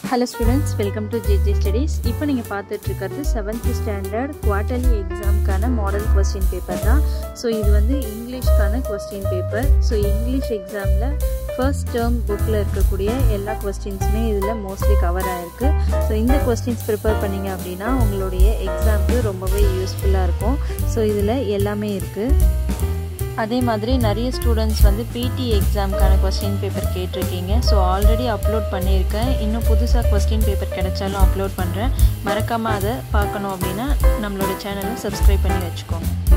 hello students welcome to JJ studies இப்போ நீங்கள் பார்த்துட்டு இருக்கிறது செவன்த் ஸ்டாண்டர்ட் குவார்டர்லி எக்ஸாமுக்கான மாடல் கொஸ்டின் பேப்பர் தான் ஸோ இது வந்து இங்கிலீஷ்க்கான கொஸ்டின் பேப்பர் ஸோ இங்கிலீஷ் எக்ஸாமில் ஃபர்ஸ்ட் டேர்ம் புக்கில் இருக்கக்கூடிய எல்லா கொஸ்டின்ஸுமே இதில் மோஸ்ட்லி கவர் ஆகிருக்கு ஸோ இந்த கொஸ்டின்ஸ் ப்ரிப்பேர் பண்ணிங்க அப்படின்னா உங்களுடைய எக்ஸாமுக்கு ரொம்பவே யூஸ்ஃபுல்லாக இருக்கும் ஸோ இதில் எல்லாமே இருக்குது அதே மாதிரி நிறைய ஸ்டூடெண்ட்ஸ் வந்து பிடி எக்ஸாமுக்கான கொஸ்டின் பேப்பர் கேட்டிருக்கீங்க ஸோ ஆல்ரெடி அப்லோட் பண்ணியிருக்கேன் இன்னும் புதுசாக கொஸ்டின் பேப்பர் கிடைச்சாலும் அப்லோட் பண்ணுறேன் மறக்காமல் அதை பார்க்கணும் அப்படின்னா நம்மளோட சேனலை சப்ஸ்கிரைப் பண்ணி வச்சுக்கோங்க